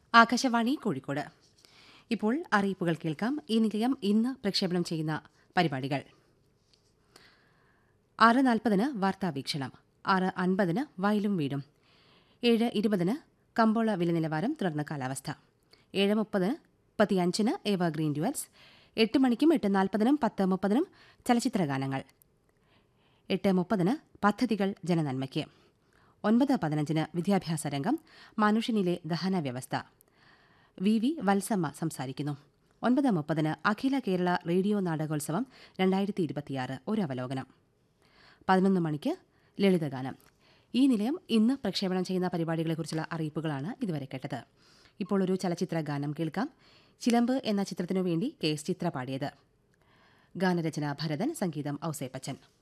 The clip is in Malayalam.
ആകാശവാണി കോഴിക്കോട് ഇപ്പോൾ അറിയിപ്പുകൾ കേൾക്കാം ഈ നിലയം ഇന്ന് പ്രക്ഷേപണം ചെയ്യുന്ന പരിപാടികൾ ആറ് നാൽപ്പതിന് വാർത്താവീക്ഷണം ആറ് അൻപതിന് വയലും വീടും ഏഴ് ഇരുപതിന് കമ്പോള വില നിലവാരം തുടർന്ന് കാലാവസ്ഥ ഏഴ് മുപ്പതിന് മുപ്പത്തിയഞ്ചിന് ഏവ ഗ്രീൻ ഡ്യുവൽസ് എട്ട് മണിക്കും എട്ട് നാൽപ്പതിനും പത്ത് മുപ്പതിനും ചലച്ചിത്ര ഗാനങ്ങൾ എട്ട് മുപ്പതിന് പദ്ധതികൾ ജനനന്മയ്ക്ക് ഒൻപത് പതിനഞ്ചിന് വിദ്യാഭ്യാസ രംഗം മനുഷ്യനിലെ ദഹന വ്യവസ്ഥ വി വി വത്സമ്മ സംസാരിക്കുന്നു ഒൻപത് മുപ്പതിന് അഖില കേരള റേഡിയോ നാടകോത്സവം രണ്ടായിരത്തി ഇരുപത്തിയാറ് ഒരു അവലോകനം പതിനൊന്ന് മണിക്ക് ലളിതഗാനം ഈ നിലയം ഇന്ന് പ്രക്ഷേപണം ചെയ്യുന്ന പരിപാടികളെക്കുറിച്ചുള്ള അറിയിപ്പുകളാണ് ഇതുവരെ കേട്ടത് ഇപ്പോൾ ഒരു ചലച്ചിത്ര ഗാനം കേൾക്കാം ചിലമ്പ് എന്ന ചിത്രത്തിനു വേണ്ടി കെ എസ് ചിത്ര പാടിയത് ഗാനരചന ഭരതൻ സംഗീതം ഔസേപ്പച്ചൻ